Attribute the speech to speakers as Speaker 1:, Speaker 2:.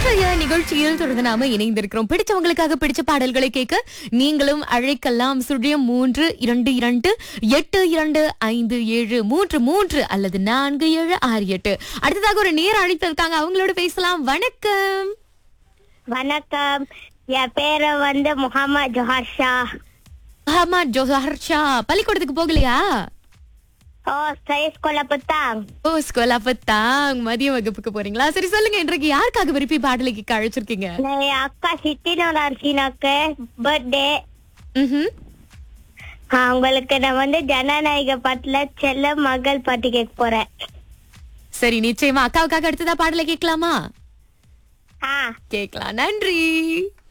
Speaker 1: இன்றைய நிகழ்ச்சியில் தொடர்ந்து நாம இணைந்திருக்கிறோம் பிடிச்சவங்களுக்காக பிடிச்ச பாடல்களை கேட்க நீங்களும் அழைக்கலாம் சுழியம் மூன்று இரண்டு இரண்டு எட்டு இரண்டு ஐந்து ஏழு மூன்று மூன்று அல்லது நான்கு ஏழு ஆறு எட்டு அடுத்ததாக ஒரு நேர் அழைத்து இருக்காங்க அவங்களோட பேசலாம் வணக்கம்
Speaker 2: வணக்கம் என் பேரு வந்து முகமது ஜோஹர் ஷா
Speaker 1: ஆமா ஜோஹர்ஷா பள்ளிக்கூடத்துக்கு போகலையா
Speaker 2: ஓ saya sekolah petang
Speaker 1: ஓ ஸ்கூல் அப்பத்தாங் மதிய வகுப்புக்கு போறீங்களா சரி சொல்லுங்க இன்றைக்கு யாருக்காக விருப்பி பாடலை கேட்க அழைச்சிருக்கீங்க
Speaker 2: நான் என் அக்கா சித்தி நோராசினாக்கு பர்த்டே
Speaker 1: ம்ஹும்.
Speaker 2: உங்களுக்கு நான் வந்து ஜனநாயக பாட்டுல செல்ல மகள் பாட்டு கேட்க போறேன்
Speaker 1: சரி நிச்சயமா அக்காவுக்காக அடுத்ததா பாடலை கேட்கலாமா
Speaker 2: ஆ
Speaker 1: கேட்கலாம் நன்றி